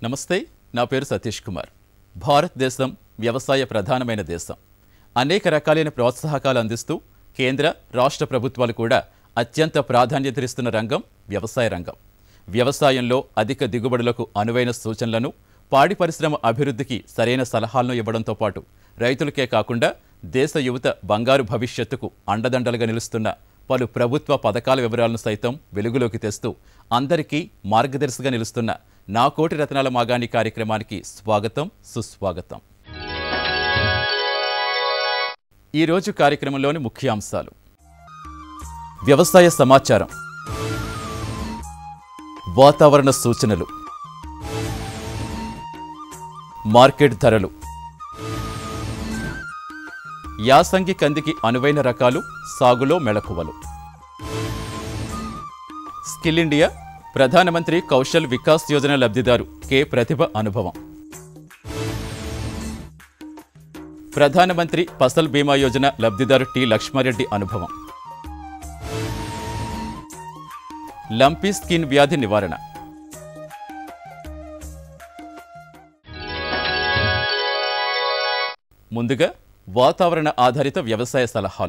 నమస్తే నా పేరు సతీష్ కుమార్ భారతదేశం వ్యవసాయ ప్రధానమైన దేశం అనేక రకాలైన ప్రోత్సాహకాలు అందిస్తూ కేంద్ర రాష్ట్ర ప్రభుత్వాలు కూడా అత్యంత ప్రాధాన్యతనిస్తున్న రంగం వ్యవసాయ రంగం వ్యవసాయంలో అధిక దిగుబడులకు అనువైన సూచనలను పాడి పరిశ్రమ అభివృద్ధికి సరైన సలహాలను ఇవ్వడంతో పాటు రైతులకే కాకుండా దేశ యువత బంగారు భవిష్యత్తుకు అండదండలుగా నిలుస్తున్న పలు ప్రభుత్వ పథకాల వివరాలను సైతం వెలుగులోకి తెస్తూ అందరికీ మార్గదర్శిగా నిలుస్తున్న నా కోటి రత్నాల మాగాణి కార్యక్రమానికి స్వాగతం సుస్వాగతం ఈరోజు కార్యక్రమంలోని ముఖ్యాంశాలు వ్యవసాయ సమాచారం వాతావరణ సూచనలు మార్కెట్ ధరలు యాసంగి కందికి అనువైన రకాలు సాగులో మెళకువలు స్కిల్ ఇండియా ప్రధానమంత్రి కౌశల్ వికాస్ యోజన లబ్ధిదారు కె ప్రతిభ అనుభవం ప్రధానమంత్రి ఫసల్ బీమా యోజన లబ్ధిదారు టి లక్ష్మారెడ్డి అనుభవం లంపీ స్కిన్ వ్యాధి నివారణ ముందుగా వాతావరణ ఆధారిత వ్యవసాయ సలహాలు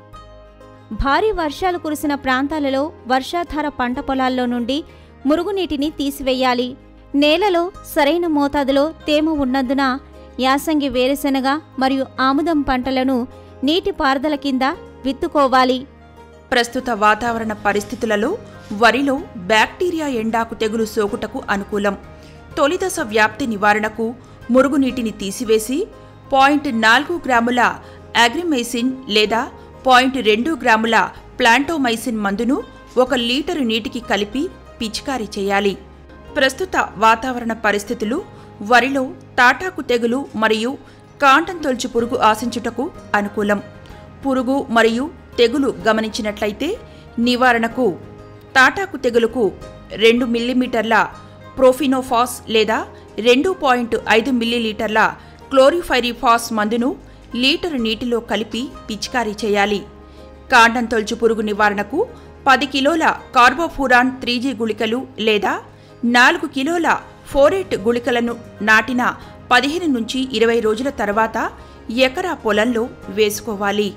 భారీ వర్షాలు కురిసిన ప్రాంతాలలో వర్షాధార పంట పొలాల్లో నుండి మురుగునీటిని తీసివేయాలి నేలలో సరైన మోతాదులో తేమ ఉన్నందున యాసంగి వేరుశెనగ మరియు ఆముదం పంటలను నీటి పారుదల కింద విత్తుకోవాలి ప్రస్తుత వాతావరణ పరిస్థితులలో వరిలో బ్యాక్టీరియా ఎండాకు తెగులు సోకుటకు అనుకూలం తొలిదశ వ్యాప్తి నివారణకు మురుగునీటిని తీసివేసి పాయింట్ నాలుగు గ్రాముల అగ్రిమైసిన్ లేదా పాయింట్ రెండు గ్రాముల ప్లాంటోమైసిన్ మందును ఒక లీటరు నీటికి కలిపి పిచికారీ చేయాలి ప్రస్తుత వాతావరణ పరిస్థితులు వరిలో తాటాకు తెగులు మరియు కాండం తొలుచు పురుగు ఆశించుటకు అనుకూలం పురుగు మరియు తెగులు గమనించినట్లయితే నివారణకు తాటాకు తెగులుకు రెండు మిల్లీమీటర్ల ప్రోఫినోఫాస్ లేదా రెండు పాయింట్ ఐదు మిల్లీలీటర్ల క్లోరిఫైరిఫాస్ మందును లీటరు నీటిలో కలిపి పిచికారీ చేయాలి కాండం తొలుచు పురుగు నివారణకు పది కిలోల కార్బోఫూరాన్ త్రీ జీ గుళికలు లేదా నాలుగు కిలోల ఫోరేట్ గుళికలను నాటిన పదిహేను నుంచి ఇరవై రోజుల తర్వాత ఎకరా పొలంలో వేసుకోవాలి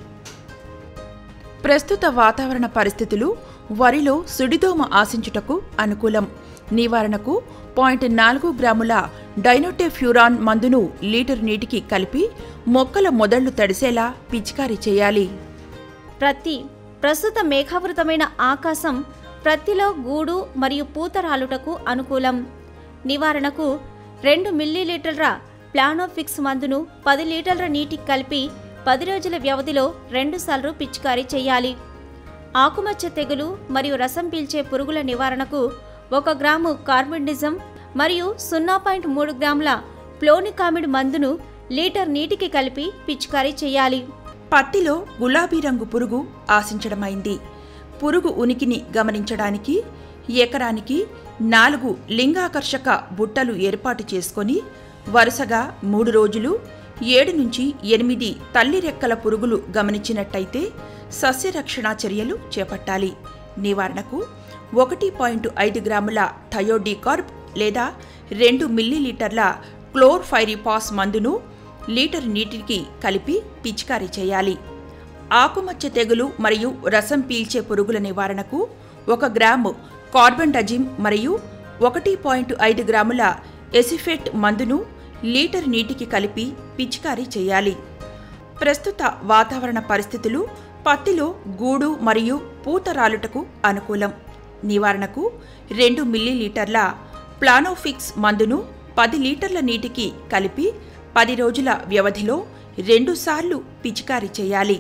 ప్రస్తుత వాతావరణ పరిస్థితులు వరిలో సుడిదోమ ఆశించుటకు అనుకూలం నివారణకు పాయింట్ నాలుగు గ్రాముల డైనోటెఫ్యూరాన్ మందును లీటర్ నీటికి కలిపి మొక్కల మొదళ్లు తడిసేలా పిచికారీ చేయాలి ప్రత్తి ప్రస్తుత మేఘావృతమైన ఆకాశం ప్రత్తిలో గూడు మరియు పూత రాలుటకు అనుకూలం నివారణకు రెండు మిల్లీలీటర్ల ప్లానోఫిక్స్ మందును పది లీటర్ల నీటికి కలిపి పది రోజుల వ్యవధిలో రెండుసార్లు పిచికారీ చేయాలి ఆకుమచ్చ తెగులు మరియు రసం పీల్చే పురుగుల నివారణకు ఒక గ్రాము కార్బన్డిజం మరియు సున్నా పాయింట్ మూడు గ్రాముల ప్లోనికామిడ్ మందును లీటర్ నీటికి కలిపి పిచికారీ చేయాలి పత్తిలో గులాబీ రంగు పురుగు ఆశించడమైంది పురుగు ఉనికిని గమనించడానికి ఎకరానికి నాలుగు లింగాకర్షక బుట్టలు ఏర్పాటు చేసుకొని వరుసగా మూడు రోజులు ఏడు నుంచి ఎనిమిది తల్లి రెక్కల పురుగులు గమనించినట్టయితే సస్యరక్షణ చర్యలు చేపట్టాలి నివారణకు ఒకటి పాయింట్ ఐదు గ్రాముల థయోడీకార్బ్ లేదా రెండు మిల్లీలీటర్ల క్లోర్ఫైరిపాస్ మందును లీటర్ నీటికి కలిపి పిచికారీ చేయాలి ఆకుమచ్చ తెగులు మరియు రసం పీల్చే పురుగుల నివారణకు ఒక గ్రాము కార్బన్ డజిమ్ మరియు ఒకటి పాయింట్ ఐదు గ్రాముల ఎసిఫెట్ మందును లీటర్ నీటికి కలిపి పిచికారీ చేయాలి ప్రస్తుత వాతావరణ పరిస్థితులు పత్తిలో గూడు మరియు పూత రాలుటకు అనుకూలం నివారణకు రెండు మిల్లీలీటర్ల ప్లానోఫిక్స్ మందును పది లీటర్ల నీటికి కలిపి పది రోజుల వ్యవధిలో రెండుసార్లు పిచికారీ చేయాలి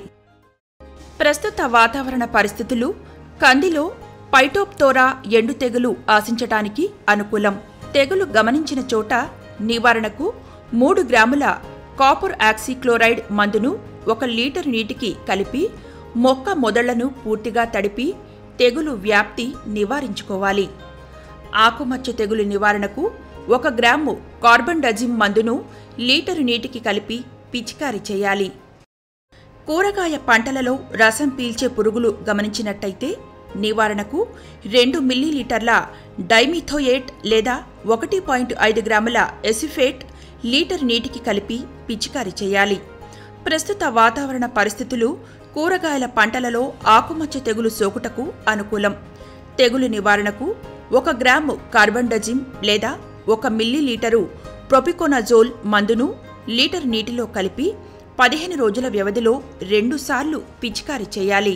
ప్రస్తుత వాతావరణ పరిస్థితులు కందిలో పైటోప్తోరా ఎండు తెగులు ఆశించటానికి అనుకూలం తెగులు గమనించిన చోట నివారణకు మూడు గ్రాముల కాపర్ ఆక్సిక్లోరైడ్ మందును ఒక లీటర్ నీటికి కలిపి మొక్క మొదళ్లను పూర్తిగా తడిపి తెగులు వ్యాప్తి నివారించుకోవాలి ఆకుమచ్చ తెగులు నివారణకు ఒక గ్రాము కార్బన్ డజిమ్ మందును లీటరు నీటికి కలిపి పిచికారీ చేయాలి కూరగాయ పంటలలో రసం పీల్చే పురుగులు గమనించినట్టయితే నివారణకు రెండు మిల్లీలీటర్ల డైమిథోయేట్ లేదా ఒకటి పాయింట్ ఐదు గ్రాముల ఎసిఫేట్ లీటర్ నీటికి కలిపి పిచికారీ చేయాలి ప్రస్తుత వాతావరణ పరిస్థితులు కూరగాయల పంటలలో ఆకుమచ్చ తెగులు సోకుటకు అనుకూలం తెగులు నివారణకు ఒక గ్రాము కార్బండజిమ్ లేదా ఒక మిల్లీలీటరు ప్రొపికోనజోల్ మందును లీటర్ నీటిలో కలిపి పదిహేను రోజుల వ్యవధిలో రెండుసార్లు పిచికారీ చేయాలి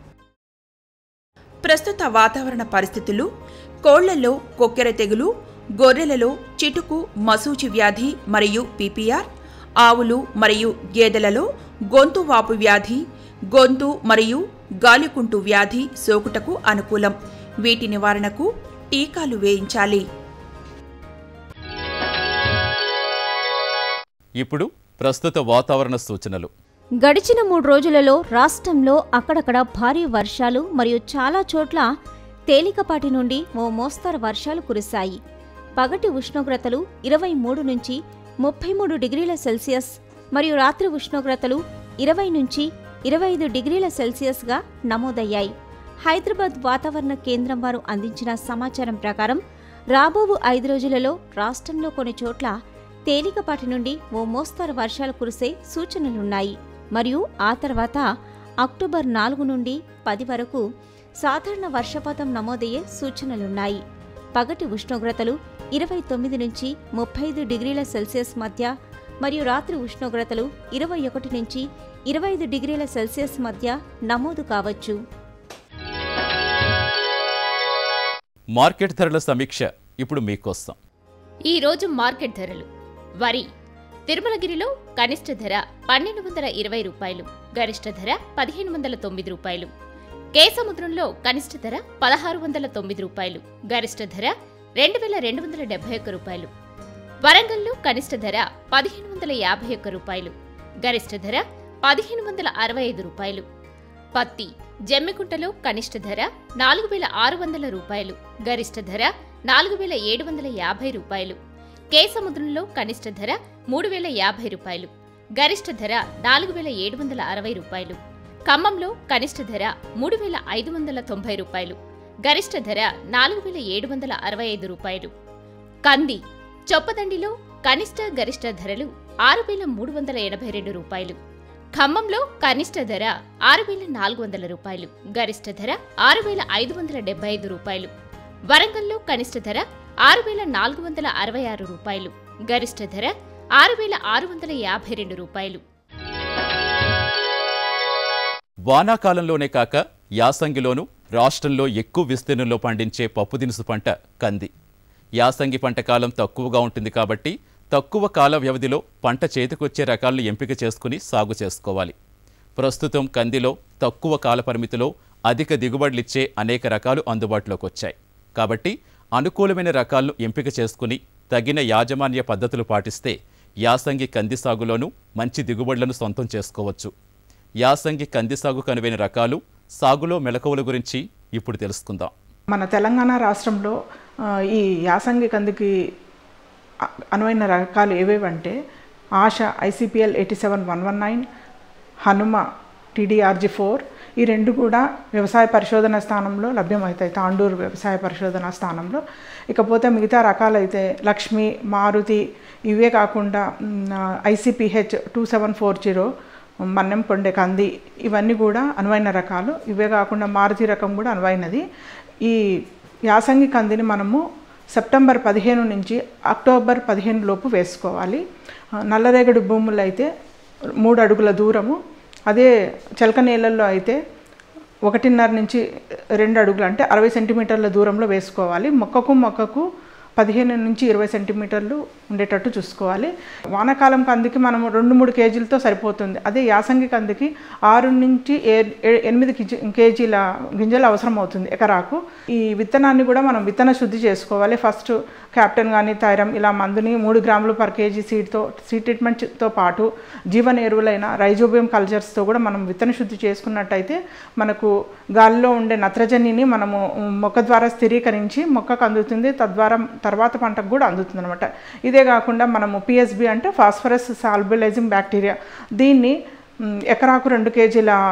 ప్రస్తుత వాతావరణ పరిస్థితులు కోళ్లలో కొక్కెర తెగులు గొర్రెలలో చిటుకు మసూచి వ్యాధి మరియు పీపీఆర్ ఆవులు మరియు గేదెలలో గొంతు వాపు వ్యాధి గొంతు మరియు గాలికుంటు వ్యాధి సోకుటకు అనుకూలం వీటి నివారణకు టీకాలు వేయించాలి ఇప్పుడు ప్రస్తుత వాతావరణ సూచనలు గడిచిన మూడు రోజులలో రాష్ట్రంలో అక్కడక్కడ భారీ వర్షాలు మరియు చాలా చోట్ల తేలికపాటి నుండి ఓ మోస్తరు వర్షాలు కురిశాయి పగటి ఉష్ణోగ్రతలు ఇరవై మూడు నుంచి ముప్పై మూడు డిగ్రీల సెల్సియస్ మరియు రాత్రి ఉష్ణోగ్రతలు ఇరవై నుంచి ఇరవై ఐదు డిగ్రీల సెల్సియస్గా నమోదయ్యాయి హైదరాబాద్ వాతావరణ కేంద్రం వారు అందించిన సమాచారం ప్రకారం రాబోవు ఐదు రోజులలో రాష్ట్రంలో కొన్ని చోట్ల తేలికపాటి నుండి ఓ మోస్తరు వర్షాలు కురిసే సూచనలున్నాయి మరియు ఆ తర్వాత అక్టోబర్ నాలుగు నుండి పది వరకు సాధారణ వర్షపాతం నమోదయ్యే సూచనలున్నాయి పగటి ఉష్ణోగ్రతలు ఇరవై తొమ్మిది నుంచి ముప్పై ఐదు డిగ్రీల సెల్సియస్ మధ్య మరియు రాత్రి ఉష్ణోగ్రతలు ఇరవై ఒకటి నుంచి ఇరవై ఐదు డిగ్రీల సెల్సియస్ మధ్య నమోదు కావచ్చు మార్కెట్ ధరల సమీక్ష ఇప్పుడు మీకోసం ఈ రోజు మార్కెట్ ధరలు వరి తిరుమలగిరిలో కనిష్ట ధర పన్నెండు వందల ఇరవై రూపాయలు గరిష్ట ధర పదిహేను వందల తొమ్మిది రూపాయలు కేసముద్రంలో కనిష్ట ధర పదహారు వందల తొమ్మిది రూపాయలు గరిష్ట ధర రెండు వేల రెండు వందల డెబ్బై ఒక్క రూపాయలు వరంగల్లో కనిష్ట ధర పదిహేను వందల యాభై ఒక్క రూపాయలు గరిష్ట ధర పదిహేను వందల అరవై ఐదు రూపాయలు పత్తి జమ్మికుంటలో కనిష్ట ధర నాలుగు వేల ఆరు వందల రూపాయలు గరిష్ట ధర నాలుగు వేల ఏడు వందల యాభై రూపాయలు కేసముద్రంలో కనిష్ట ధర మూడు వేల యాభై రూపాయలు గరిష్ట ధర నాలుగు వేల ఏడు వందల అరవై రూపాయలు ఖమ్మంలో కనిష్ట ధర మూడు వేల ఐదు వందల తొంభై రూపాయలు గరిష్ట ధర నాలుగు వేల ఏడు వందల అరవై ఐదు రూపాయలు కంది చొప్పదండిలో కనిష్ట గరిష్ట ధరలు ఆరు వేల మూడు వందల ఎనభై రెండు రూపాయలు ఖమ్మంలో కనిష్ట ధర ఆరు వేల నాలుగు వందల రూపాయలు గరిష్ట ధర ఆరు వేల ఐదు వందల డెబ్బై ఐదు రూపాయలు వరంగల్లో కనిష్ట ధర ఆరు వేల నాలుగు వందల అరవై ఆరు రూపాయలు గరిష్ట ధర ఆరు వేల ఆరు వందల యాభై రెండు రూపాయలు వానాకాలంలోనే కాక యాసంగిలోనూ రాష్ట్రంలో ఎక్కువ విస్తీర్ణంలో పండించే పప్పు దినుసు పంట కంది యాసంగి పంట కాలం తక్కువగా ఉంటుంది కాబట్టి తక్కువ కాల వ్యవధిలో పంట చేతికొచ్చే రకాలను ఎంపిక చేసుకుని సాగు చేసుకోవాలి ప్రస్తుతం కందిలో తక్కువ కాల పరిమితిలో అధిక దిగుబడులిచ్చే అనేక రకాలు అందుబాటులోకి వచ్చాయి కాబట్టి అనుకూలమైన రకాలను ఎంపిక చేసుకుని తగిన యాజమాన్య పద్ధతులు పాటిస్తే యాసంగి కంది సాగులోనూ మంచి దిగుబడులను సొంతం చేసుకోవచ్చు యాసంగి కంది సాగు కనువైన రకాలు సాగులో మెలకువల గురించి ఇప్పుడు తెలుసుకుందాం మన తెలంగాణ రాష్ట్రంలో ఆ, ఈ యాసంగి కందికి అ- అనువైన రకాలు ఏవేవంటే Asha ICPL eighty seven one one nine Hanuma TDRG four ఈ రెండు కూడా వ్యవసాయ పరిశోధన స్థానంలో లభ్యమవుతాయి తాండూరు వ్యవసాయ పరిశోధన స్థానంలో ఇకపోతే మిగతా రకాలైతే లక్ష్మి మారుతి ఇవే కాకుండా ICPH two seven four zero మన్నెం పొండే కంది ఇవన్నీ కూడా అనువైన రకాలు ఇవే కాకుండా మారుతి రకం కూడా అనువైనది ఈ యాసంగి కందిని మనము సెప్టెంబర్ పదిహేను నుంచి అక్టోబర్ పదిహేను లోపు వేసుకోవాలి ఆ, నల్లరేగడి భూములు అయితే మూడు అడుగుల దూరము అదే చెలక నేలల్లో అయితే ఒకటిన్నర నుంచి రెండు అడుగులు అంటే అరవై సెంటీమీటర్ల దూరంలో వేసుకోవాలి మొక్కకు మొక్కకు పదిహేను నుంచి ఇరవై సెంటీమీటర్లు ఉండేటట్టు చూసుకోవాలి వానాకాలం కందికి మనము రెండు మూడు కేజీలతో సరిపోతుంది అదే యాసంగి కందికి ఆరు నుంచి ఏ- ఏ- ఎనిమిది కిజీ- కేజీల గింజలు అవసరం అవుతుంది ఎకరాకు ఈ విత్తనాన్ని కూడా మనం విత్తన శుద్ధి చేసుకోవాలి ఫస్ట్ క్యాప్టెన్ కానీ థైరమ్ ఇలా మందుని మూడు గ్రాములు పర్ కేజీ సీడ్తో సీడ్ ట్రీట్మెంట్తో పాటు జీవన ఎరువులైన రైజోబియం కల్చర్స్తో కూడా మనం విత్తన శుద్ధి చేసుకున్నట్టయితే మనకు గాలిలో ఉండే నత్రజనిని మనము మొక్క ద్వారా స్థిరీకరించి మొక్కకు అందుతుంది తద్వారా తర్వాత పంటకు కూడా అందుతుంది అనమాట ఇదే కాకుండా మనము పిఎస్బి అంటే ఫాస్ఫరస్ సాల్బులైజింగ్ బ్యాక్టీరియా దీన్ని మ్, ఎకరాకు రెండు కేజీల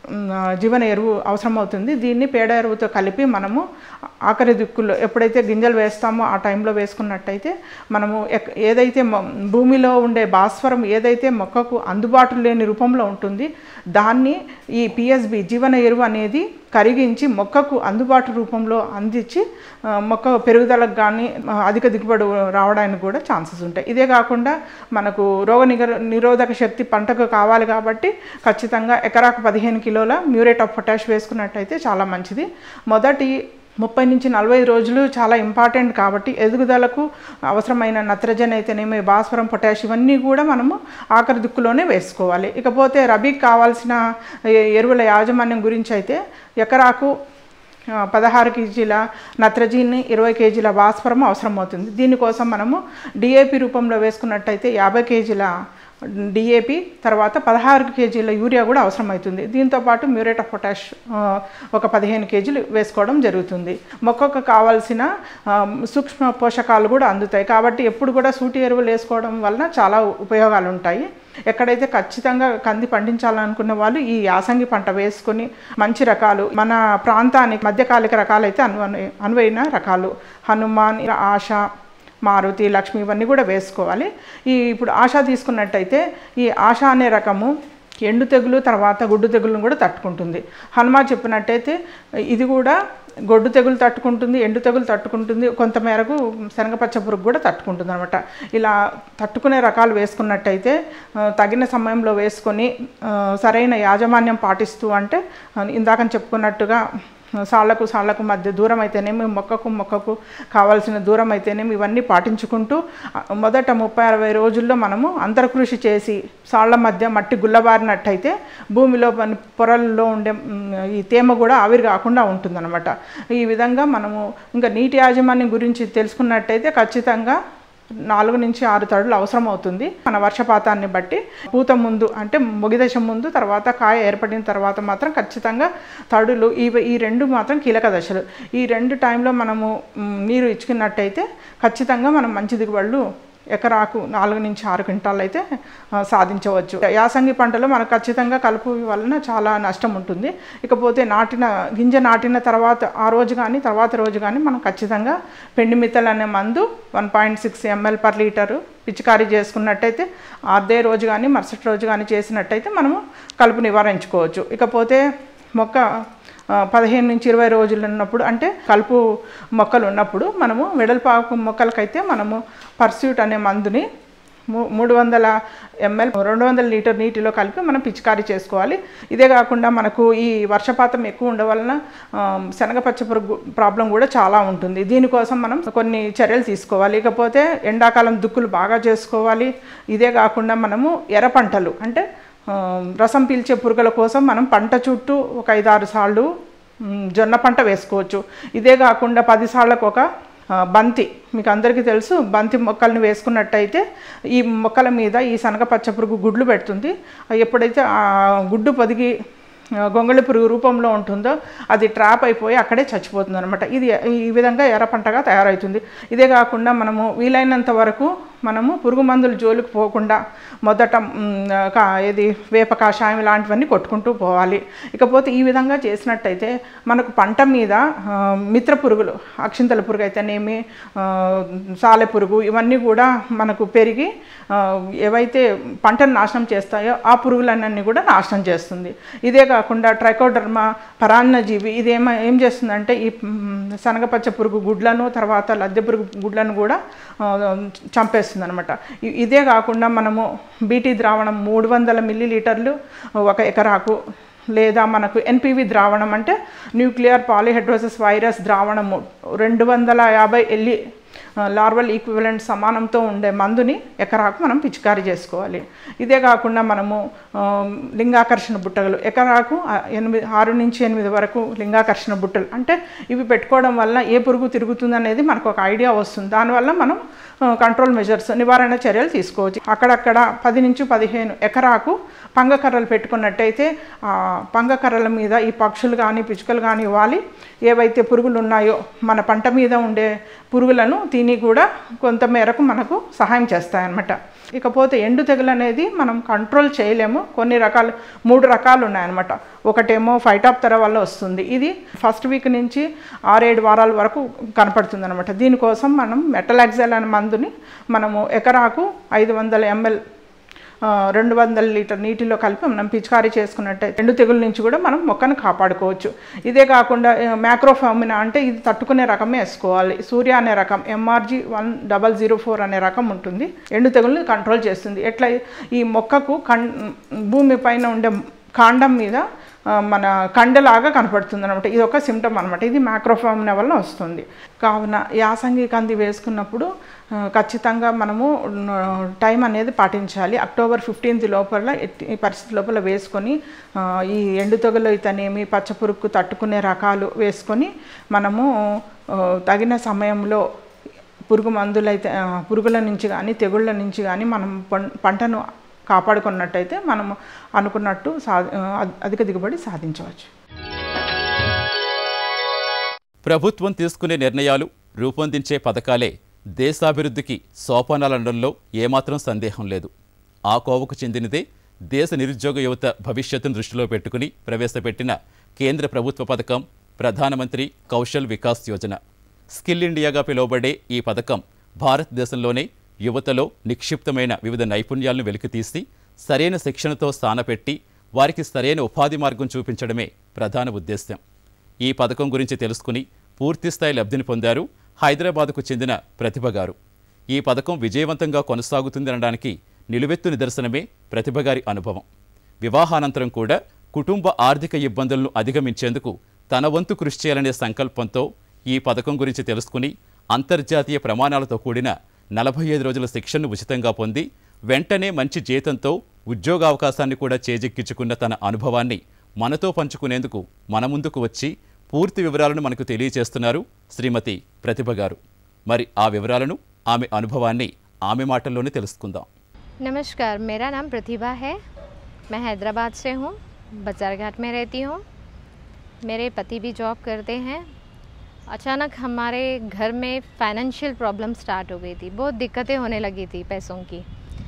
మ్, జీవన ఎరువు అవసరం అవుతుంది దీన్ని పేడ ఎరువుతో కలిపి మనము ఆఖరి దిక్కుల్లో ఎప్పుడైతే గింజలు వేస్తామో ఆ టైంలో వేసుకున్నట్టయితే మనము ఎక్- ఏదైతే మొ- భూమిలో ఉండే భాస్వరం ఏదైతే మొక్కకు అందుబాటులో లేని రూపంలో ఉంటుంది దాన్ని ఈ పిఎస్బి జీవన ఎరువు అనేది కరిగించి మొక్కకు అందుబాటు రూపంలో అందించి ఆ, మొక్క పెరుగుదలకు కానీ ఆ, అధిక దిగుబడి రావడానికి కూడా ఛాన్సెస్ ఉంటాయి ఇదే కాకుండా మనకు రోగ నిగర నిరోధక శక్తి పంటకు కావాలి కాబట్టి ఖచ్చితంగా ఎకరాకు పదిహేను కిలోల మ్యూరేట్ ఆఫ్ పొటాష్ వేసుకున్నట్టయితే చాలా మంచిది మొదటి ముప్పై నుంచి నలభై రోజులు చాలా ఇంపార్టెంట్ కాబట్టి ఎదుగుదలకు అవసరమైన నత్రజని అయితేనేమి భాస్వరం పొటాష్ ఇవన్నీ కూడా మనము ఆఖరి దిక్కులోనే వేసుకోవాలి ఇకపోతే రబీకి కావాల్సిన ఎ- ఎరువుల యాజమాన్యం గురించి అయితే ఎకరాకు ఆ, పదహారు కేజీల నత్రజీని ఇరవై కేజీల భాస్వరం అవసరం అవుతుంది దీనికోసం మనము డిఏపి రూపంలో వేసుకున్నట్టయితే యాభై కేజీల డిఏపి తర్వాత పదహారు కేజీల యూరియా కూడా అవసరమవుతుంది దీంతో పాటు మ్యూరేట్ ఆఫ్ పొటాష్ ఆ, ఒక పదిహేను కేజీలు వేసుకోవడం జరుగుతుంది మొక్కకు కావాల్సిన ఆ, సూక్ష్మ పోషకాలు కూడా అందుతాయి కాబట్టి ఎప్పుడు కూడా సూటి ఎరువులు వేసుకోవడం వలన చాలా ఉపయోగాలు ఉంటాయి ఎక్కడైతే ఖచ్చితంగా కంది పండించాలనుకున్న వాళ్ళు ఈ యాసంగి పంట వేసుకొని మంచి రకాలు మన ప్రాంతానికి మధ్యకాలిక రకాలైతే అన్వ అనువైన రకాలు హనుమాన్ ఆశ మారుతి లక్ష్మి ఇవన్నీ కూడా వేసుకోవాలి ఈ ఇప్పుడు ఆశ తీసుకున్నట్టయితే ఈ ఆశ అనే రకము ఎండు తెగులు తర్వాత గుడ్డు తెగులను కూడా తట్టుకుంటుంది హనుమా చెప్పినట్టయితే ఇది కూడా గొడ్డు తెగులు తట్టుకుంటుంది ఎండు తెగులు తట్టుకుంటుంది కొంతమేరకు శనగపచ్చ పురుగు కూడా తట్టుకుంటుంది అనమాట ఇలా తట్టుకునే రకాలు వేసుకున్నట్టయితే ఆ, తగిన సమయంలో వేసుకొని ఆ, సరైన యాజమాన్యం పాటిస్తూ అంటే ఆ, ఇందాక చెప్పుకున్నట్టుగా సాళ్లకు సాళ్లకు మధ్య దూరం అయితేనేమి మొక్కకు మొక్కకు కావాల్సిన దూరం అయితేనేమి ఇవన్నీ పాటించుకుంటూ ఆ, మొదట ముప్పై అరవై రోజుల్లో మనము అంతర్కృషి చేసి సాళ్ల మధ్య మట్టి గుల్లబారినట్టయితే భూమిలో మన పొరల్లో ఉండే మ్, ఈ తేమ కూడా ఆవిరి కాకుండా ఉంటుందన్నమాట ఈ విధంగా మనము ఇంకా నీటి యాజమాన్యం గురించి తెలుసుకున్నట్టయితే ఖచ్చితంగా నాలుగు నుంచి ఆరు తడులు అవసరం అవుతుంది మన వర్షపాతాన్ని బట్టి పూత ముందు అంటే మొగిదశ ముందు తర్వాత కాయ ఏర్పడిన తర్వాత మాత్రం ఖచ్చితంగా తడులు ఈ ఈ రెండు మాత్రం కీలక దశలు ఈ రెండు టైంలో మనము మ్, నీరు ఇచ్చుకున్నట్టయితే ఖచ్చితంగా మనం మంచి దిగుబడులు ఎకరాకు నాలుగు నుంచి ఆరు క్వింటాలు అయితే ఆ, సాధించవచ్చు యాసంగి పంటలో మనకు ఖచ్చితంగా కలుపు వలన చాలా నష్టం ఉంటుంది ఇకపోతే నాటిన గింజ నాటిన తర్వాత ఆ రోజు కానీ తర్వాత రోజు కానీ మనం ఖచ్చితంగా పెండి మిత్తలు అనే మందు one point six ML per liter పిచికారీ చేసుకున్నట్టయితే అదే రోజు కానీ మరుసటి రోజు కానీ చేసినట్టయితే మనము కలుపు నివారించుకోవచ్చు ఇకపోతే మొక్క ఆ, పదిహేను నుంచి ఇరవై రోజులు ఉన్నప్పుడు అంటే కలుపు మొక్కలు ఉన్నప్పుడు మనము వెడల్పాకు మొక్కలకైతే మనము పర్స్యూట్ అనే మందుని మూ మూడు వందల ఎంఎల్ రెండు వందల లీటర్ నీటిలో కలిపి మనం పిచికారీ చేసుకోవాలి ఇదే కాకుండా మనకు ఈ వర్షపాతం ఎక్కువ ఉండడం వలన ఆ, శనగపచ్చ పురుగు ప్రాబ్లం కూడా చాలా ఉంటుంది దీనికోసం మనం కొన్ని చర్యలు తీసుకోవాలి ఇకపోతే ఎండాకాలం దుక్కులు బాగా చేసుకోవాలి ఇదే కాకుండా మనము ఎర్ర పంటలు అంటే ఆ, రసం పీల్చే పురుగుల కోసం మనం పంట చుట్టూ ఒక ఐదారు సార్లు మ్, జొన్న పంట వేసుకోవచ్చు ఇదే కాకుండా పది సార్లకు ఒక ఆ, బంతి మీకు అందరికీ తెలుసు బంతి మొక్కల్ని వేసుకున్నట్టయితే ఈ మొక్కల మీద ఈ శనగ పచ్చ పురుగు గుడ్లు పెడుతుంది ఎప్పుడైతే ఆ గుడ్డు పొదిగి ఆ, గొంగళి పురుగు రూపంలో ఉంటుందో అది ట్రాప్ అయిపోయి అక్కడే చచ్చిపోతుంది అనమాట ఇది ఈ విధంగా ఎర్ర పంటగా తయారవుతుంది ఇదే కాకుండా మనము వీలైనంత వరకు మనము పురుగు మందులు జోలికి పోకుండా మొదట మ్, కా ఏది వేప కాషాయం ఇలాంటివన్నీ కొట్టుకుంటూ పోవాలి ఇకపోతే ఈ విధంగా చేసినట్టయితే మనకు పంట మీద ఆ, మిత్ర పురుగులు అక్షింతల పురుగు అయితేనేమి ఆ, సాలె పురుగు ఇవన్నీ కూడా మనకు పెరిగి ఆ, ఏవైతే పంటను నాశనం చేస్తాయో ఆ పురుగులన్నీ కూడా నాశనం చేస్తుంది ఇదే కాకుండా ట్రైకోడర్మా పరాన్నజీవి ఇది ఏమ ఏం చేస్తుందంటే ఈ మ్, శనగపచ్చ పురుగు గుడ్లను తర్వాత లద్దె పురుగు గుడ్లను కూడా ఆ, చంపేస్తుంది అనమాట ఇదే కాకుండా మనము బీటీ ద్రావణం మూడు వందల మిల్లీ లీటర్లు ఒక ఎకరాకు లేదా మనకు ఎన్పివి ద్రావణం అంటే న్యూక్లియర్ పాలిహెడ్రోసిస్ వైరస్ ద్రావణము రెండు వందల యాభై ఎల్లి లార్వల్ ఈక్వివలెంట్ సమానంతో ఉండే మందుని ఎకరాకు మనం పిచికారీ చేసుకోవాలి ఇదే కాకుండా మనము ఆ, లింగాకర్షణ బుట్టలు ఎకరాకు ఆ, ఎనిమిది ఆరు నుంచి ఎనిమిది వరకు లింగాకర్షణ బుట్టలు అంటే ఇవి పెట్టుకోవడం వల్ల ఏ పురుగు తిరుగుతుంది అనేది మనకు ఒక ఐడియా వస్తుంది దానివల్ల మనం కంట్రోల్ మెజర్స్ నివారణ చర్యలు తీసుకోవచ్చు అక్కడక్కడ పది నుంచి పదిహేను ఎకరాకు పంగకర్రలు పెట్టుకున్నట్టయితే ఆ పంగకర్రల మీద ఈ పక్షులు కానీ పిచ్చుకలు కానీ ఇవ్వాలి ఏవైతే పురుగులు ఉన్నాయో మన పంట మీద ఉండే పురుగులను తిని కూడా కొంత మేరకు మనకు సహాయం చేస్తాయన్నమాట ఇకపోతే ఎండు తెగులు అనేది మనం కంట్రోల్ చేయలేము కొన్ని రకాలు మూడు రకాలు ఉన్నాయన్నమాట ఒకటేమో ఫైటాప్తెర వల్ల వస్తుంది ఇది ఫస్ట్ వీక్ నుంచి ఆరేడు వారాల వరకు కనపడుతుంది అనమాట దీనికోసం మనం మెటలాక్సెల్ అనే మందుని మనము ఎకరాకు ఐదు వందల ఎంఎల్ రెండు వందల లీటర్ నీటిలో కలిపి మనం పిచికారీ చేసుకున్నట్టయితే రెండు తెగుల నుంచి కూడా మనం మొక్కను కాపాడుకోవచ్చు ఇదే కాకుండా మ్యాక్రోఫామినా అంటే ఇది తట్టుకునే రకమే వేసుకోవాలి సూర్య అనే రకం MRG one double zero four అనే రకం ఉంటుంది ఎండు తెగుల్ని కంట్రోల్ చేస్తుంది ఎట్లా ఈ మొక్కకు కం భూమి పైన ఉండే కాండం మీద ఆ, మన కండలాగా కనపడుతుంది అనమాట ఇది ఒక సిమ్టమ్ అనమాట ఇది మ్యాక్రోఫామినా వల్ల వస్తుంది కావున యాసంగి కంది వేసుకున్నప్పుడు ఆ, ఖచ్చితంగా మనము న- టైం అనేది పాటించాలి అక్టోబర్ ఫిఫ్టీన్త్ లోపల ఎట్టి- ఈ పరిస్థితి లోపల వేసుకొని ఆ, ఈ ఎండు తొగలు ఇతనేమి పచ్చపురుకు తట్టుకునే రకాలు వేసుకొని మనము ఆ, తగిన సమయంలో పురుగు మందులైతే ఆ, పురుగుల నుంచి కానీ తెగుళ్ళ నుంచి కానీ మనం పం- పంటను కాపాడుకున్నట్టయితే మనము అనుకున్నట్టు సా ఆ, అధిక దిగుబడి సాధించవచ్చు ప్రభుత్వం తీసుకునే నిర్ణయాలు రూపొందించే పథకాలే దేశాభివృద్ధికి సోపానాలనడంలో ఏమాత్రం సందేహం లేదు ఆ కోవకు చెందినదే దేశ నిరుద్యోగ యువత భవిష్యత్తును దృష్టిలో పెట్టుకుని ప్రవేశపెట్టిన కేంద్ర ప్రభుత్వ పథకం ప్రధానమంత్రి కౌశల్ వికాస్ యోజన స్కిల్ ఇండియాగా పిలువబడే ఈ పథకం భారతదేశంలోనే యువతలో నిక్షిప్తమైన వివిధ నైపుణ్యాలను వెలికితీసి సరైన శిక్షణతో స్థానపెట్టి వారికి సరైన ఉపాధి మార్గం చూపించడమే ప్రధాన ఉద్దేశ్యం ఈ పథకం గురించి తెలుసుకుని పూర్తిస్థాయి లబ్ధిని పొందారు హైదరాబాద్కు చెందిన ప్రతిభ గారు ఈ పథకం విజయవంతంగా కొనసాగుతుంది అనడానికి నిలువెత్తు నిదర్శనమే ప్రతిభ గారి అనుభవం వివాహానంతరం కూడా కుటుంబ ఆర్థిక ఇబ్బందులను అధిగమించేందుకు తన వంతు కృషి చేయాలనే సంకల్పంతో ఈ పథకం గురించి తెలుసుకుని అంతర్జాతీయ ప్రమాణాలతో కూడిన నలభై ఐదు రోజుల శిక్షణను ఉచితంగా పొంది వెంటనే మంచి జీతంతో ఉద్యోగావకాశాన్ని కూడా చేజిక్కించుకున్న తన అనుభవాన్ని మనతో పంచుకునేందుకు మన ముందుకు వచ్చి పూర్తి వివరాలను మనకు తెలియజేస్తున్నారు శ్రీమతి ప్రతిభ గారు మరి ఆ వివరాలను ఆమె అనుభవాన్ని ఆమె మాటల్లోనే తెలుసుకుందాం नमस्कार मेरा नाम प्रतिभा है मैं हैदराबाद से हूँ बाजार घाट में रहती हूँ मेरे पति भी जॉब करते हैं अचानक हमारे घर में फाइनेंशियल प्रॉब्लम स्टार्ट हो गई थी बहुत दिक्कतें होने लगी थी पैसों की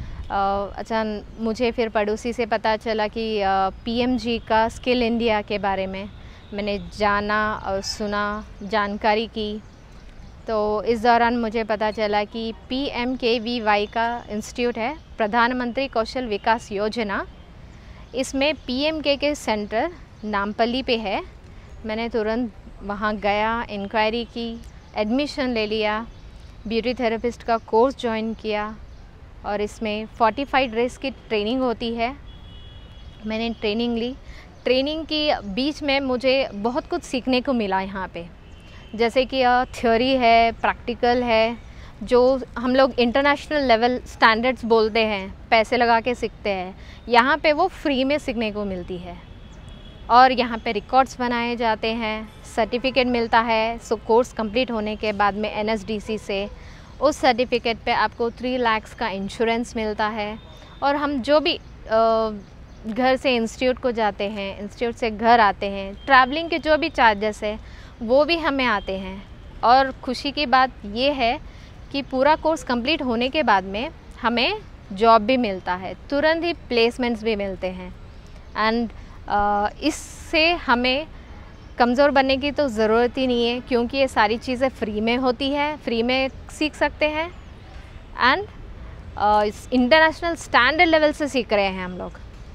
अचानक मुझे फिर पड़ोसी से पता चला कि पीएमजी का स्किल इंडिया के बारे में मैंने जाना और सुना जानकारी की तो इस दौरान मुझे पता चला कि P M K V Y का इंस्टीट्यूट है प्रधानमंत्री कौशल विकास योजना इसमें पी एम के के सेंटर नामपल्ली पे है मैंने तुरंत वहाँ गया इंक्वायरी की एडमिशन ले लिया ब्यूटी थेरेपिस्ट का कोर्स ज्वाइन किया और इसमें फोर्टिफाइड ड्रेस की ट्रेनिंग होती है मैंने ट्रेनिंग ली ट्रेनिंग की बीच में मुझे बहुत कुछ सीखने को मिला यहाँ पे जैसे कि थ्योरी है प्रैक्टिकल है जो हम लोग इंटरनेशनल लेवल स्टैंडर्ड्स बोलते हैं पैसे लगा के सीखते हैं यहाँ पे वो फ्री में सीखने को मिलती है और यहाँ पे रिकॉर्ड्स बनाए जाते हैं सर्टिफिकेट मिलता है सो कोर्स कंप्लीट होने के बाद में एन से उस सर्टिफिकेट पे आपको थ्री लैक्स का इंश्योरेंस मिलता है और हम जो भी अ, घर से इंस्टीट्यूट को जाते हैं इंस्टीट्यूट से घर आते हैं ट्रैवलिंग के जो भी चार्जेस है वो भी हमें आते हैं और खुशी की बात ये है कि पूरा कोर्स कंप्लीट होने के बाद में हमें जॉब भी मिलता है तुरंत ही प्लेसमेंट्स भी मिलते हैं एंड इससे हमें कमज़ोर बनने की तो ज़रूरत ही नहीं है क्योंकि ये सारी चीज़ें फ्री में होती है फ्री में सीख सकते हैं एंड इंटरनेशनल स्टैंडर्ड लेवल से सीख रहे हैं हम लोग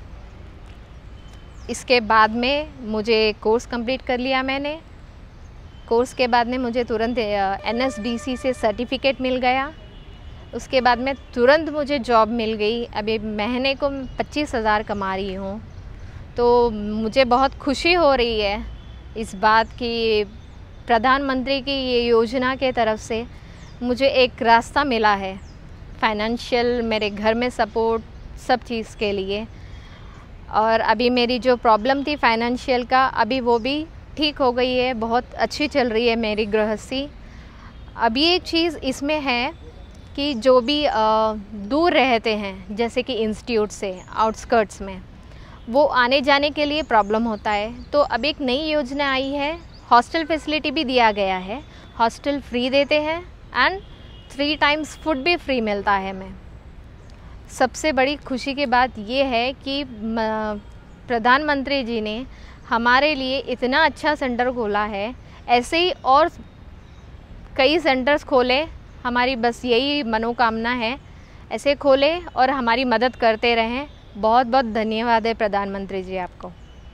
इसके बाद में मुझे कोर्स कंप्लीट कर लिया मैंने कोर्स के बाद में मुझे तुरंत एन से सर्टिफिकेट मिल गया उसके बाद में तुरंत मुझे जॉब मिल गई अभी महीने को पच्चीस हज़ार कमा रही हूँ तो मुझे बहुत खुशी हो रही है इस बात की प्रधानमंत्री की ये योजना के तरफ से मुझे एक रास्ता मिला है फाइनेंशियल मेरे घर में सपोर्ट सब चीज़ के लिए और अभी मेरी जो प्रॉब्लम थी फाइनेंशियल का अभी वो भी ठीक हो गई है बहुत अच्छी चल रही है मेरी गृहस्थी अब ये चीज़ इसमें है कि जो भी अ, दूर रहते हैं जैसे कि इंस्टीट्यूट से आउटस्कर्ट्स में वो आने जाने के लिए प्रॉब्लम होता है तो अब एक नई योजना आई है हॉस्टल फैसिलिटी भी दिया गया है हॉस्टल फ्री देते हैं एंड थ्री टाइम्स फूड भी फ्री मिलता है हमें सबसे बड़ी खुशी की बात ये है कि म- प्रधानमंत्री जी ने हमारे लिए इतना अच्छा सेंटर खोला है ऐसे ही और कई सेंटर्स खोले हमारी बस यही मनोकामना है ऐसे खोले और हमारी मदद करते रहें बहुत बहुत धन्यवाद है प्रधानमंत्री जी आपको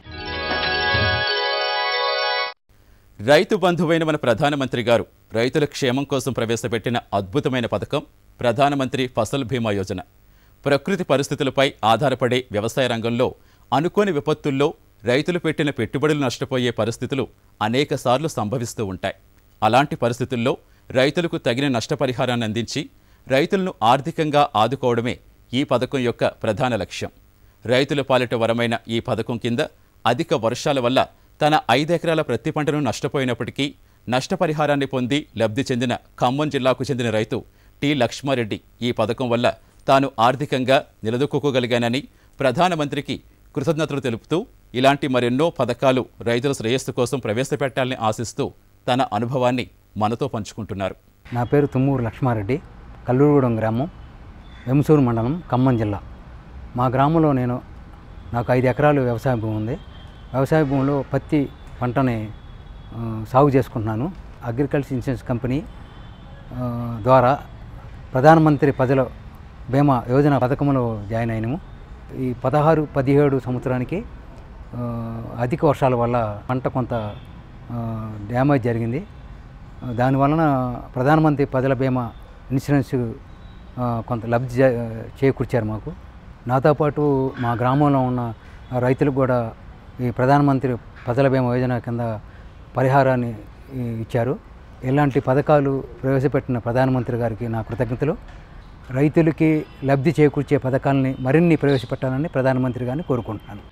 రైతు బంధువైన మన ప్రధానమంత్రి గారు రైతుల క్షేమం కోసం ప్రవేశపెట్టిన అద్భుతమైన పథకం ప్రధానమంత్రి ఫసల్ బీమా యోజన ప్రకృతి పరిస్థితులపై ఆధారపడే వ్యవసాయ రంగంలో అనుకోని విపత్తుల్లో రైతులు పెట్టిన పెట్టుబడులు నష్టపోయే పరిస్థితులు అనేక సార్లు సంభవిస్తూ ఉంటాయి అలాంటి పరిస్థితుల్లో రైతులకు తగిన నష్టపరిహారాన్ని అందించి రైతులను ఆర్థికంగా ఆదుకోవడమే ఈ పథకం యొక్క ప్రధాన లక్ష్యం రైతుల పాలిట వరమైన ఈ పథకం కింద అధిక వర్షాల వల్ల తన ఐదెకరాల ప్రతి పంటను నష్టపోయినప్పటికీ నష్టపరిహారాన్ని పొంది లబ్ధి చెందిన ఖమ్మం జిల్లాకు చెందిన రైతు టి లక్ష్మారెడ్డి ఈ పథకం వల్ల తాను ఆర్థికంగా నిలదొక్కుకోగలిగానని ప్రధానమంత్రికి కృతజ్ఞతలు తెలుపుతూ ఇలాంటి మరెన్నో పథకాలు రైతుల శ్రేయస్సు కోసం ప్రవేశపెట్టాలని ఆశిస్తూ తన అనుభవాన్ని మనతో పంచుకుంటున్నారు నా పేరు తుమ్మూరు లక్ష్మారెడ్డి కల్లూరుగూడెం గ్రామం వెంసూరు మండలం ఖమ్మం జిల్లా మా గ్రామంలో నేను నాకు ఐదు ఎకరాలు వ్యవసాయ భూమి ఉంది వ్యవసాయ భూమిలో పత్తి పంటని ఆ, సాగు చేసుకుంటున్నాను అగ్రికల్చర్ ఇన్సూరెన్స్ కంపెనీ ఆ, ద్వారా ప్రధానమంత్రి ప్రజల బీమా యోజన పథకంలో జాయిన్ అయినాము ఈ పదహారు పదిహేడు సంవత్సరానికి ఆ, అధిక వర్షాల వల్ల పంట కొంత ఆ, డ్యామేజ్ జరిగింది దానివలన ప్రధానమంత్రి ప్రజల బీమా ఇన్సూరెన్స్ ఆ, కొంత లబ్ధి చే- చేకూర్చారు మాకు నాతో పాటు మా గ్రామంలో ఉన్న రైతులకు కూడా ఈ ప్రధానమంత్రి ప్రజల బీమా యోజన కింద పరిహారాన్ని ఈ, ఇచ్చారు ఇలాంటి పథకాలు ప్రవేశపెట్టిన ప్రధానమంత్రి గారికి నా కృతజ్ఞతలు రైతులకి లబ్ధి చేకూర్చే పథకాలని మరిన్ని ప్రవేశపెట్టాలని ప్రధానమంత్రి గారిని కోరుకుంటున్నాను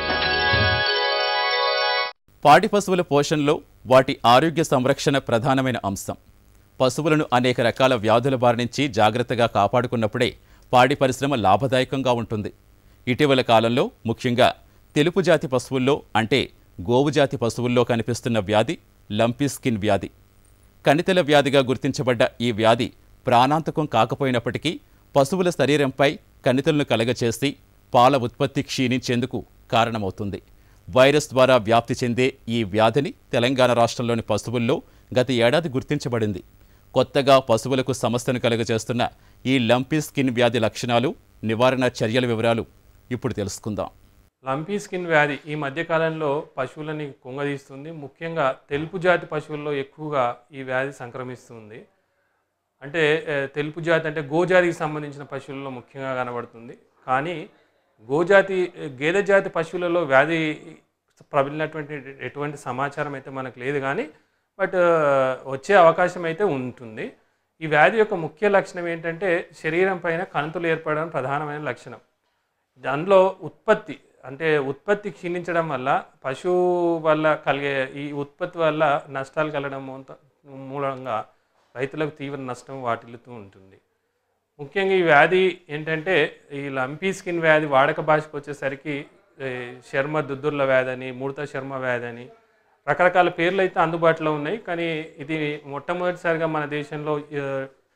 పాడి పశువుల పోషణలో వాటి ఆరోగ్య సంరక్షణ ప్రధానమైన అంశం పశువులను అనేక రకాల వ్యాధుల బారి నుంచి జాగ్రత్తగా కాపాడుకున్నప్పుడే పాడి పరిశ్రమ లాభదాయకంగా ఉంటుంది ఇటీవల కాలంలో ముఖ్యంగా తెలుపు జాతి పశువుల్లో అంటే గోవు జాతి పశువుల్లో కనిపిస్తున్న వ్యాధి లంపీ స్కిన్ వ్యాధి కణితల వ్యాధిగా గుర్తించబడ్డ ఈ వ్యాధి ప్రాణాంతకం కాకపోయినప్పటికీ పశువుల శరీరంపై కణితలను కలగచేసి పాల ఉత్పత్తి క్షీణించేందుకు కారణమవుతుంది వైరస్ ద్వారా వ్యాప్తి చెందే ఈ వ్యాధిని తెలంగాణ రాష్ట్రంలోని పశువుల్లో గత ఏడాది గుర్తించబడింది కొత్తగా పశువులకు సమస్యను కలుగజేస్తున్న ఈ లంపీ స్కిన్ వ్యాధి లక్షణాలు నివారణ చర్యల వివరాలు ఇప్పుడు తెలుసుకుందాం లంపీ స్కిన్ వ్యాధి ఈ మధ్యకాలంలో పశువులని కుంగదీస్తుంది ముఖ్యంగా తెలుపు జాతి పశువుల్లో ఎక్కువగా ఈ వ్యాధి సంక్రమిస్తుంది అంటే ఏ, తెలుపు జాతి అంటే గోజాతికి సంబంధించిన పశువులలో ముఖ్యంగా కనబడుతుంది కానీ గోజాతి ఏ, గేదె జాతి పశువులలో వ్యాధి ప్రబలినటువంటి ఎటువంటి సమాచారం అయితే మనకు లేదు కానీ బట్ వచ్చే అవకాశం అయితే ఉంటుంది ఈ వ్యాధి యొక్క ముఖ్య లక్షణం ఏంటంటే శరీరం పైన కణుతులు ఏర్పడడం ప్రధానమైన లక్షణం దానిలో ఉత్పత్తి అంటే ఉత్పత్తి క్షీణించడం వల్ల పశువు వల్ల కలిగే ఈ ఉత్పత్తి వల్ల నష్టాలు కలగడం మూత- మూలంగా రైతులకు తీవ్ర నష్టం వాటిల్లుతూ ఉంటుంది ముఖ్యంగా ఈ వ్యాధి ఏంటంటే ఈ లంపీ స్కిన్ వ్యాధి వాడక భాషకు వచ్చేసరికి ఈ చర్మ దుద్దుర్ల వ్యాధి అని ముడత చర్మ వ్యాధి అని రకరకాల పేర్లు అయితే అందుబాటులో ఉన్నాయి కానీ ఇది మొట్టమొదటిసారిగా మన దేశంలో ఆ,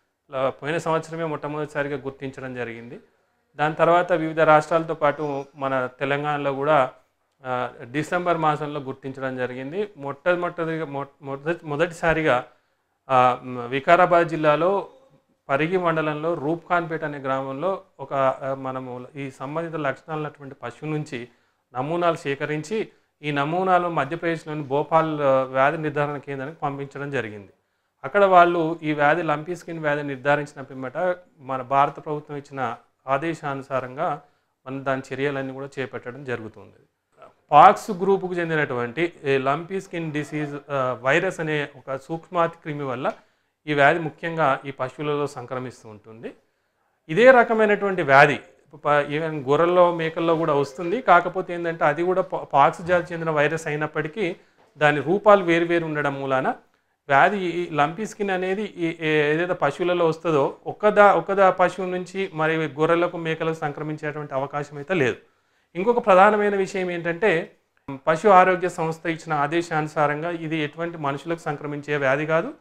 ల- పోయిన సంవత్సరమే మొట్టమొదటిసారిగా గుర్తించడం జరిగింది దాని తర్వాత వివిధ రాష్ట్రాలతో పాటు మన తెలంగాణలో కూడా ఆ, డిసెంబర్ మాసంలో గుర్తించడం జరిగింది మొట్టమొదటిగా మొదటి మొదటిసారిగా ఆ, మ్, వికారాబాద్ జిల్లాలో పరిగి మండలంలో రూప్ఖాన్పేట అనే గ్రామంలో ఒక ఆ, మనము ఈ సంబంధిత లక్షణాలు ఉన్నటువంటి పశువు నుంచి నమూనాలు సేకరించి ఈ నమూనాలు మధ్యప్రదేశ్లోని భోపాల్ ఆ, వ్యాధి నిర్ధారణ కేంద్రానికి పంపించడం జరిగింది అక్కడ వాళ్ళు ఈ వ్యాధి లంపీ స్కిన్ వ్యాధి నిర్ధారించిన పిమ్మట మన భారత ప్రభుత్వం ఇచ్చిన ఆదేశానుసారంగా మనం దాని చర్యలన్నీ కూడా చేపట్టడం జరుగుతుంది పాక్స్ గ్రూపుకు చెందినటువంటి ఈ లంపీ స్కిన్ డిసీజ్ ఆ, వైరస్ అనే ఒక సూక్ష్మాతి క్రిమి వల్ల ఈ వ్యాధి ముఖ్యంగా ఈ పశువులలో సంక్రమిస్తూ ఉంటుంది ఇదే రకమైనటువంటి వ్యాధి ప- ఈవెన్ గొర్రెల్లో మేకల్లో కూడా వస్తుంది కాకపోతే ఏంటంటే అది కూడా పా- పాక్స్ జాతి చెందిన వైరస్ అయినప్పటికీ దాని రూపాలు వేరువేరు ఉండడం మూలాన వ్యాధి ఈ లంపీ స్కిన్ అనేది ఈ ఏ- ఏదైతే పశువులలో వస్తుందో ఒక్కదా ఒక్కదా పశువు నుంచి మరి గొర్రెలకు మేకలకు సంక్రమించేటువంటి అవకాశం అయితే లేదు ఇంకొక ప్రధానమైన విషయం ఏంటంటే పశు ఆరోగ్య సంస్థ ఇచ్చిన ఆదేశానుసారంగా ఇది ఎటువంటి మనుషులకు సంక్రమించే వ్యాధి కాదు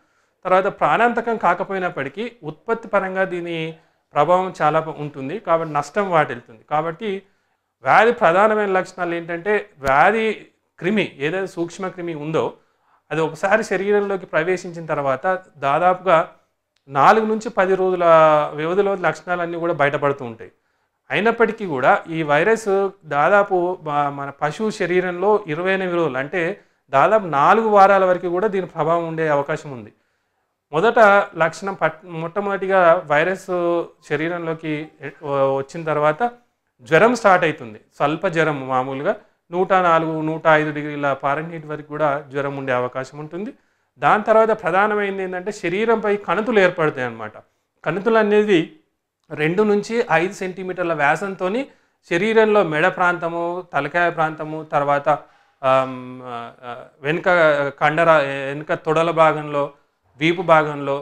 తర్వాత ప్రాణాంతకం కాకపోయినప్పటికీ ఉత్పత్తి పరంగా దీని ప్రభావం చాలా ఉంటుంది కాబట్టి నష్టం వాటిల్తుంది కాబట్టి వ్యాధి ప్రధానమైన లక్షణాలు ఏంటంటే వ్యాధి క్రిమి ఏదైతే సూక్ష్మ క్రిమి ఉందో అది ఒకసారి శరీరంలోకి ప్రవేశించిన తర్వాత దాదాపుగా నాలుగు నుంచి పది రోజుల వ్యవధిలో లక్షణాలన్నీ కూడా బయటపడుతూ ఉంటాయి అయినప్పటికీ కూడా ఈ వైరస్ దాదాపు మా- మన పశువు శరీరంలో ఇరవై ఎనిమిది రోజులు అంటే దాదాపు నాలుగు వారాల వరకు కూడా దీని ప్రభావం ఉండే అవకాశం ఉంది మొదట లక్షణం పట్ మొట్టమొదటిగా వైరస్ శరీరంలోకి ఎ- వచ్చిన తర్వాత జ్వరం స్టార్ట్ అవుతుంది స్వల్ప జ్వరం మామూలుగా నూట నాలుగు నూట ఐదు డిగ్రీల పారెంహీట్ వరకు కూడా జ్వరం ఉండే అవకాశం ఉంటుంది దాని తర్వాత ప్రధానమైనది ఏంటంటే శరీరంపై కణుతులు ఏర్పడతాయి అన్నమాట కణుతులు అనేది రెండు నుంచి ఐదు సెంటీమీటర్ల వ్యాసంతో శరీరంలో మెడ ప్రాంతము తలకాయ ప్రాంతము తర్వాత ఆమ్, ఆ, వెనుక కండర వెనుక తొడల భాగంలో వీపు భాగంలో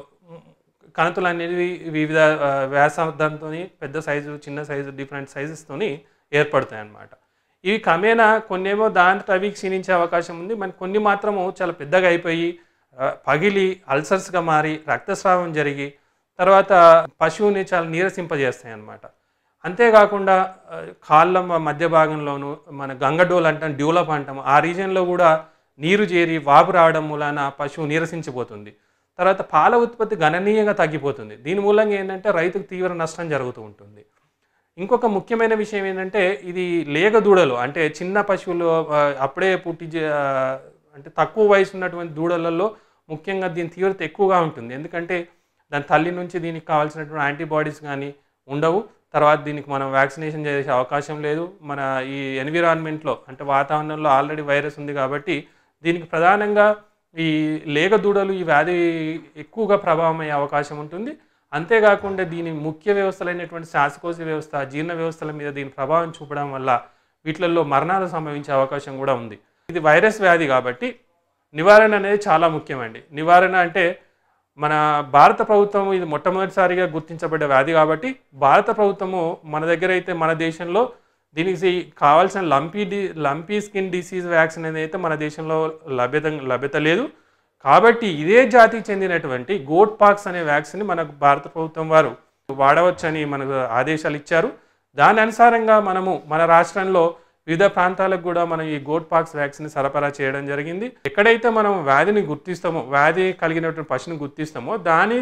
కణతులు అనేవి వివిధ ఆ, వ్యాసార్థంతో పెద్ద సైజు చిన్న సైజు డిఫరెంట్ సైజెస్తోని ఏర్పడతాయి అన్నమాట ఇవి క్రమేణా కొన్నేమో దాంట్లో అవి క్షీణించే అవకాశం ఉంది మరి కొన్ని మాత్రము చాలా పెద్దగా అయిపోయి ఆ, పగిలి అల్సర్స్గా మారి రక్తస్రావం జరిగి తర్వాత పశువుని చాలా నీరసింపజేస్తాయి అన్నమాట అంతేకాకుండా ఆ, కాళ్ళ మ- మధ్య భాగంలోను మన గంగడోల్ అంటాం డ్యూలప్ అంటాం ఆ రీజియన్లో కూడా నీరు చేరి వాపు రావడం మూలాన పశువు నీరసించిపోతుంది తర్వాత పాల ఉత్పత్తి గణనీయంగా తగ్గిపోతుంది దీని మూలంగా ఏంటంటే రైతుకు తీవ్ర నష్టం జరుగుతూ ఉంటుంది ఇంకొక ముఖ్యమైన విషయం ఏంటంటే ఇది లేగ దూడలు అంటే చిన్న పశువులు ఆ, అప్పుడే పుట్టి జే- ఆ, అంటే తక్కువ వయసు ఉన్నటువంటి దూడలలో ముఖ్యంగా దీని తీవ్రత ఎక్కువగా ఉంటుంది ఎందుకంటే దాని తల్లి నుంచి దీనికి కావాల్సినటువంటి యాంటీబాడీస్ కానీ ఉండవు తర్వాత దీనికి మనం వ్యాక్సినేషన్ చేసే అవకాశం లేదు మన ఈ ఎన్విరాన్మెంట్లో అంటే వాతావరణంలో ఆల్రెడీ వైరస్ ఉంది కాబట్టి దీనికి ప్రధానంగా ఈ లేగ దూడలు ఈ వ్యాధి ఎక్కువగా ప్రభావం అయ్యే అవకాశం ఉంటుంది అంతేకాకుండా దీని ముఖ్య వ్యవస్థలైనటువంటి శ్వాసకోశ వ్యవస్థ జీర్ణ వ్యవస్థల మీద దీని ప్రభావం చూపడం వల్ల వీటిలలో మరణాలు సంభవించే అవకాశం కూడా ఉంది ఇది వైరస్ వ్యాధి కాబట్టి నివారణ అనేది చాలా ముఖ్యమండి నివారణ అంటే మన భారత ప్రభుత్వం ఇది మొట్టమొదటిసారిగా గుర్తించబడ్డ వ్యాధి కాబట్టి భారత ప్రభుత్వము మన దగ్గర అయితే మన దేశంలో దీనికి కావాల్సిన లంపీ డి లంపీ స్కిన్ డిసీజ్ వ్యాక్సిన్ అనేది అయితే మన దేశంలో లభ్యత లభ్యత లేదు కాబట్టి ఇదే జాతికి చెందినటువంటి గోట్ పాక్స్ అనే వ్యాక్సిన్ మనకు భారత ప్రభుత్వం వారు వాడవచ్చని మనకు ఆదేశాలు ఇచ్చారు దాని అనుసారంగా మనము మన రాష్ట్రంలో వివిధ ప్రాంతాలకు కూడా మనం ఈ గోట్ పాక్స్ వ్యాక్సిన్ సరఫరా చేయడం జరిగింది ఎక్కడైతే మనం వ్యాధిని గుర్తిస్తామో వ్యాధి కలిగినటువంటి పశువుని గుర్తిస్తామో దాని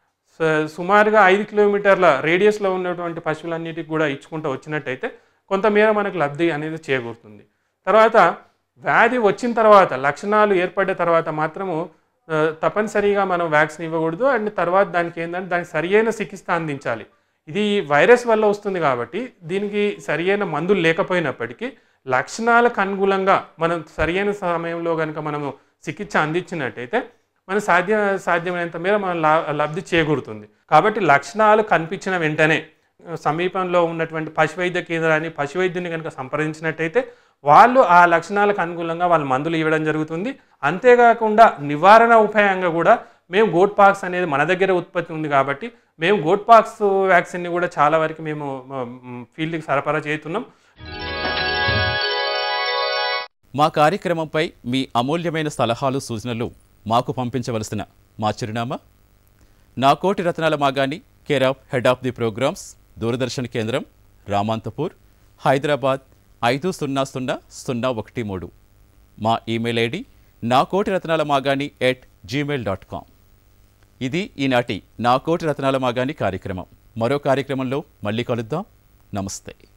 స- సుమారుగా ఐదు కిలోమీటర్ల రేడియస్లో ఉన్నటువంటి పశువులన్నిటికి కూడా ఇచ్చుకుంటూ వచ్చినట్టయితే కొంతమేర మనకు లబ్ధి అనేది చేకూరుతుంది తర్వాత వ్యాధి వచ్చిన తర్వాత లక్షణాలు ఏర్పడ్డ తర్వాత మాత్రము ఆ, తప్పనిసరిగా మనం వ్యాక్సిన్ ఇవ్వకూడదు అండ్ తర్వాత దానికి ఏంటంటే దానికి సరియైన చికిత్స అందించాలి ఇది వైరస్ వల్ల వస్తుంది కాబట్టి దీనికి సరియైన మందులు లేకపోయినప్పటికీ లక్షణాలకు అనుగుణంగా మనం సరియైన సమయంలో కనుక మనము చికిత్స అందించినట్టయితే మన సాధ్య సాధ్యమైనంత మేర మనం లా లబ్ధి చేకూరుతుంది కాబట్టి లక్షణాలు కనిపించిన వెంటనే సమీపంలో ఉన్నటువంటి పశు వైద్య కేంద్రాన్ని పశు వైద్యుని కనుక సంప్రదించినట్టయితే వాళ్ళు ఆ లక్షణాలకు అనుగుణంగా వాళ్ళు మందులు ఇవ్వడం జరుగుతుంది అంతేకాకుండా నివారణ ఉపాయంగా కూడా మేము గోట్ పాక్స్ అనేది మన దగ్గర ఉత్పత్తి ఉంది కాబట్టి మేము గోట్ పాక్స్ వ్యాక్సిన్ని కూడా చాలా వరకు మేము ఫీల్డ్కి సరఫరా చేస్తున్నాం మా కార్యక్రమంపై మీ అమూల్యమైన సలహాలు సూచనలు మాకు పంపించవలసిన మా చిరునామా నా కోటి రత్నాల మాగాని care of head of the programs Doordarshan కేంద్రం రామాంతపూర్ హైదరాబాద్ ఐదు సున్నా సున్నా సున్నా ఒకటి మూడు మా ఈమెయిల్ ఐడి నా కోటి రత్నాల మాగాని ఎట్ జీమెయిల్ డాట్ కామ్ ఇది ఈనాటి నా కోటి రత్నాల మాగాని కార్యక్రమం మరో కార్యక్రమంలో మళ్ళీ కలుద్దాం నమస్తే